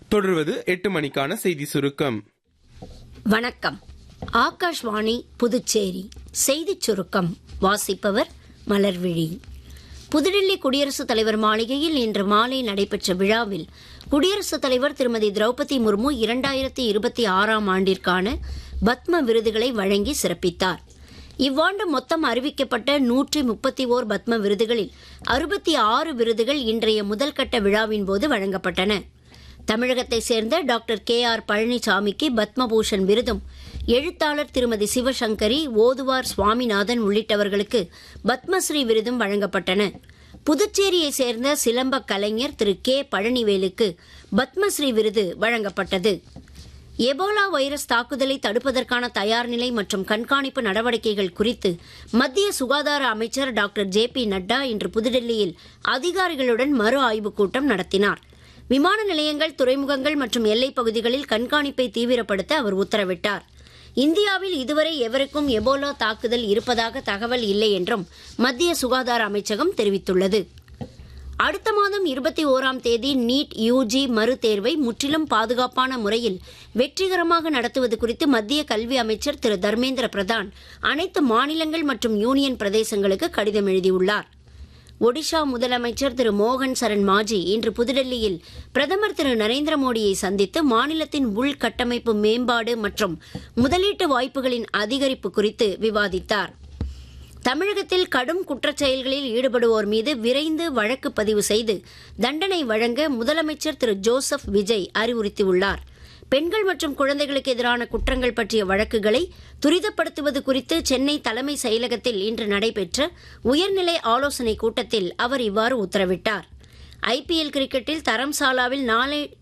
தொடர்வது எட்டு மணிக்கான செய்தி சுருக்கம் வணக்கம் ஆகாஷ்வாணி புதுச்சேரி செய்திச் சுருக்கம் வாசிப்பவர் மலர்விழி புதுடில்லி குடியரசுத் தலைவர் மாளிகையில் இன்று மாலை நடைபெற்ற விழாவில் குடியரசுத் தலைவர் திருமதி திரௌபதி முர்மு இரண்டாயிரத்தி இருபத்தி ஆறாம் ஆண்டிற்கான பத்ம விருதுகளை வழங்கி சிறப்பித்தார் இவ்வாண்டு மொத்தம் அறிவிக்கப்பட்ட நூற்றி முப்பத்தி ஓர் பத்ம விருதுகளில் அறுபத்தி ஆறு விருதுகள் இன்றைய முதல்கட்ட விழாவின் போது வழங்கப்பட்டன தமிழகத்தை சேர்ந்த டாக்டர் கே ஆர் பழனிசாமிக்கு பத்மபூஷன் விருதும் எழுத்தாளர் திருமதி சிவசங்கரி ஓதுவார் சுவாமிநாதன் உள்ளிட்டவர்களுக்கு பத்மஸ்ரீ விருதும் வழங்கப்பட்டன புதுச்சேரியை சேர்ந்த சிலம்ப கலைஞர் திரு கே பழனிவேலுக்கு பத்மஸ்ரீ விருது வழங்கப்பட்டது எபோலா வைரஸ் தாக்குதலை தடுப்பதற்கான தயார் நிலை மற்றும் கண்காணிப்பு நடவடிக்கைகள் குறித்து மத்திய சுகாதார அமைச்சர் டாக்டர் ஜே பி நட்டா இன்று புதுடெல்லியில் அதிகாரிகளுடன் மறு ஆய்வுக் கூட்டம் நடத்தினார் விமான நிலையங்கள் துறைமுகங்கள் மற்றும் எல்லைப் பகுதிகளில் கண்காணிப்பை தீவிரப்படுத்த அவர் உத்தரவிட்டார் இந்தியாவில் இதுவரை எவருக்கும் எபோலா தாக்குதல் இருப்பதாக தகவல் இல்லை என்றும் மத்திய சுகாதார அமைச்சகம் தெரிவித்துள்ளது அடுத்த மாதம் இருபத்தி ஓராம் தேதி நீட் யூஜி மறுதேர்வை முற்றிலும் பாதுகாப்பான முறையில் வெற்றிகரமாக நடத்துவது குறித்து மத்திய கல்வி அமைச்சர் திரு தர்மேந்திர பிரதான் அனைத்து மாநிலங்கள் மற்றும் யூனியன் பிரதேசங்களுக்கு கடிதம் எழுதியுள்ளார் ஒடிஷா முதலமைச்சர் திரு மோகன் சரண் மாஜி இன்று புதுடெல்லியில் பிரதமர் திரு நரேந்திர மோடியை சந்தித்து மாநிலத்தின் உள்கட்டமைப்பு மேம்பாடு மற்றும் முதலீட்டு வாய்ப்புகளின் அதிகரிப்பு குறித்து விவாதித்தார் தமிழகத்தில் கடும் குற்றச்செயல்களில் ஈடுபடுவோர் மீது விரைந்து வழக்கு பதிவு செய்து தண்டனை வழங்க முதலமைச்சர் திரு ஜோசப் விஜய் அறிவுறுத்தியுள்ளார் பெண்கள் மற்றும் குழந்தைகளுக்கு எதிரான குற்றங்கள் பற்றிய வழக்குகளை துரிதப்படுத்துவது குறித்து சென்னை தலைமை செயலகத்தில் இன்று நடைபெற்ற உயர்நிலை ஆலோசனைக் கூட்டத்தில் அவர் இவ்வாறு உத்தரவிட்டார் ஐபிஎல் கிரிக்கெட்டில் தரம்சாலாவில் நாளை